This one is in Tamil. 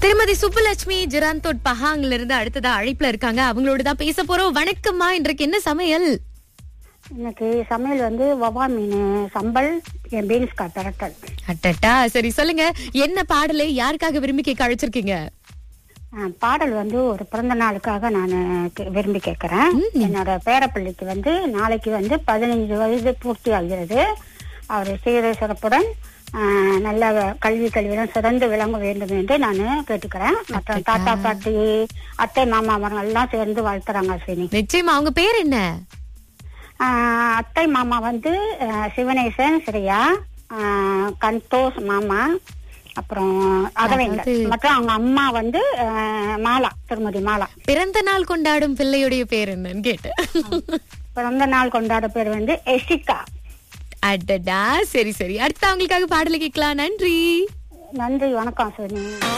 திருமதி சுப்புலட்சுமி ஜிராந்தோட் பஹாங்ல இருந்து அடுத்ததா அழைப்புல இருக்காங்க அவங்களோட தான் பேச போறோம் வணக்கம்மா இன்றைக்கு என்ன சமையல் இன்னைக்கு சமையல் வந்து வவா மீன் சம்பல் என் பீன்ஸ் கா பிரட்டல் அட்டட்டா சரி சொல்லுங்க என்ன பாடலை யாருக்காக விரும்பி கேட்க அழைச்சிருக்கீங்க ஆ, பாடல் வந்து ஒரு பிறந்த நாளுக்காக நான் விரும்பி கேட்கறேன் என்னோட பேரப்பிள்ளைக்கு வந்து நாளைக்கு வந்து பதினைஞ்சு வயது பூர்த்தி ஆகிறது அவர் சீர சிறப்புடன் ஆ, நல்ல கல்வி கல்வியுடன் சிறந்து விளங்க வேண்டும் என்று நான் கேட்டுக்கிறேன் மற்ற தாத்தா பாட்டி அத்தை மாமா அவங்க எல்லாம் சேர்ந்து வாழ்த்துறாங்க அஸ்வினி நிச்சயமா அவங்க பேர் என்ன ஆ, அத்தை மாமா வந்து ஆ, சிவனேசன் ஸ்ரீயா ஆ, கந்தோஷ் மாமா அப்புறம் அதவேங்க அதாவது- மற்றும் அவங்க அம்மா வந்து ஆ, மாலா திருமதி மாலா பிறந்த நாள் கொண்டாடும் பிள்ளையுடைய பேர் என்னன்னு கேட்டேன் பிறந்த நாள் கொண்டாட பேர் வந்து எசிகா அடடா சரி சரி அடுத்து அவங்களுக்காக பாடலை கேட்கலாம் நன்றி நன்றி வணக்கம் சோனி